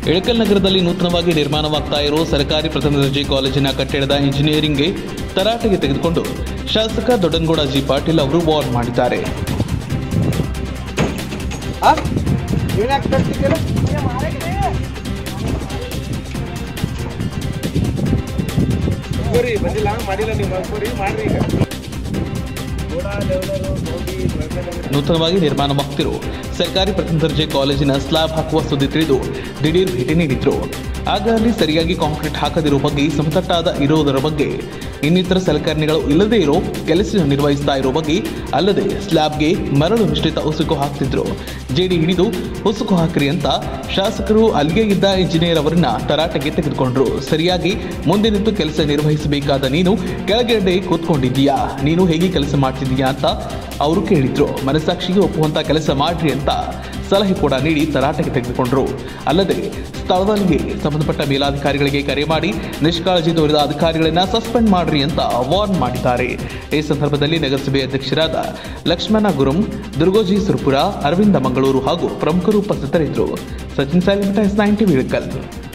ಇಳಕಲ್ ನಗರದಲ್ಲಿ ನೂತನವಾಗಿ ನಿರ್ಮಾಣವಾಗ್ತಾ ಇರೋ ಸರ್ಕಾರಿ ಪ್ರಥಮ ದರ್ಜೆ ಕಾಲೇಜಿನ ಕಟ್ಟಡದ ಇಂಜಿನಿಯರಿಂಗ್ಗೆ ತರಾಟೆಗೆ ತೆಗೆದುಕೊಂಡು ಶಾಸಕ ದೊಡ್ಡನಗೌಡ ಜಿ ಪಾಟೀಲ್ ಅವರು ವಾರ್ನ್ ಮಾಡಿದ್ದಾರೆ ಏನಾಗ್ತಾ ತರ್ತಿದ್ದೀರ ಬರ್ರಿ ಬಂದಿಲ್ಲ ಮಾಡಿಲ್ಲ ನೀವು ಬರ್ರಿ ಮಾಡ್ರಿ ಈಗ ಗೋಡಾ ಲೆವೆಲರು ಗೋಬಿ ನೂತನವಾಗಿ ನಿರ್ಮಾಣವಾಗ್ತಿರೋ ಸರ್ಕಾರಿ ಪ್ರಥಮ ದರ್ಜೆ ಕಾಲೇಜಿನ ಸ್ಲ್ಯಾಬ್ ಹಾಕುವ ಸುದ್ದಿ ತಿಳಿದು ದಿಢೀರ್ ಭೇಟಿ ನೀಡಿದ್ರು ಆಗ ಅಲ್ಲಿ ಸರಿಯಾಗಿ ಕಾಂಕ್ರೀಟ್ ಹಾಕದಿರೋ ಬಗ್ಗೆ ಸಮತಟ್ಟಾದ ಇರೋದರ ಬಗ್ಗೆ ಇನ್ನಿತರ ಸಲಕರಣೆಗಳು ಇಲ್ಲದೇ ಇರೋ ಕೆಲಸ ನಿರ್ವಹಿಸ್ತಾ ಇರೋ ಬಗ್ಗೆ ಅಲ್ಲದೆ ಸ್ಲ್ಯಾಬ್ಗೆ ಮರಳು ಮಿಶ್ರಿತ ಉಸುಕು ಹಾಕ್ತಿದ್ರು ಜೇಡಿ ಹಿಡಿದು ಉಸುಕು ಹಾಕಿರಿ ಅಂತ ಶಾಸಕರು ಅಲ್ಲಿಯೇ ಇದ್ದ ಇಂಜಿನಿಯರ್ ಅವರನ್ನ ತರಾಟೆಗೆ ತೆಗೆದುಕೊಂಡ್ರು ಸರಿಯಾಗಿ ಮುಂದೆ ನಿಂತು ಕೆಲಸ ನಿರ್ವಹಿಸಬೇಕಾದ ನೀನು ಕೆಳಗಡೆ ಕೂತ್ಕೊಂಡಿದ್ದೀಯಾ ನೀನು ಹೇಗೆ ಕೆಲಸ ಮಾಡ್ತಿದ್ದೀಯಾ ಅಂತ ಅವರು ಕೇಳಿದ್ರು ಮನಸ್ಸಾಕ್ಷಿಗೆ ಒಪ್ಪುವಂತ ಕೆಲಸ ಮಾಡ್ರಿ ಅಂತ ಸಲಹೆ ಕೂಡ ನೀಡಿ ತರಾಟೆಗೆ ತೆಗೆದುಕೊಂಡ್ರು ಅಲ್ಲದೆ ಸ್ಥಳದಲ್ಲಿಯೇ ಸಂಬಂಧಪಟ್ಟ ಮೇಲಾಧಿಕಾರಿಗಳಿಗೆ ಕರೆ ಮಾಡಿ ನಿಷ್ಕಾಳಜಿ ತೋರಿದ ಅಧಿಕಾರಿಗಳನ್ನ ಸಸ್ಪೆಂಡ್ ಮಾಡ್ರಿ ಅಂತ ವಾರ್ನ್ ಮಾಡಿದ್ದಾರೆ ಈ ಸಂದರ್ಭದಲ್ಲಿ ನಗರಸಭೆ ಅಧ್ಯಕ್ಷರಾದ ಲಕ್ಷ್ಮಣ ಗುರುಂ ದುರ್ಗೋಜಿ ಸುರ್ಪುರ ಅರವಿಂದ ಮಂಗಳೂರು ಹಾಗೂ ಪ್ರಮುಖರು ಉಪಸ್ಥಿತರಿದ್ದರು Sachin Salimath S nine TV Ilkal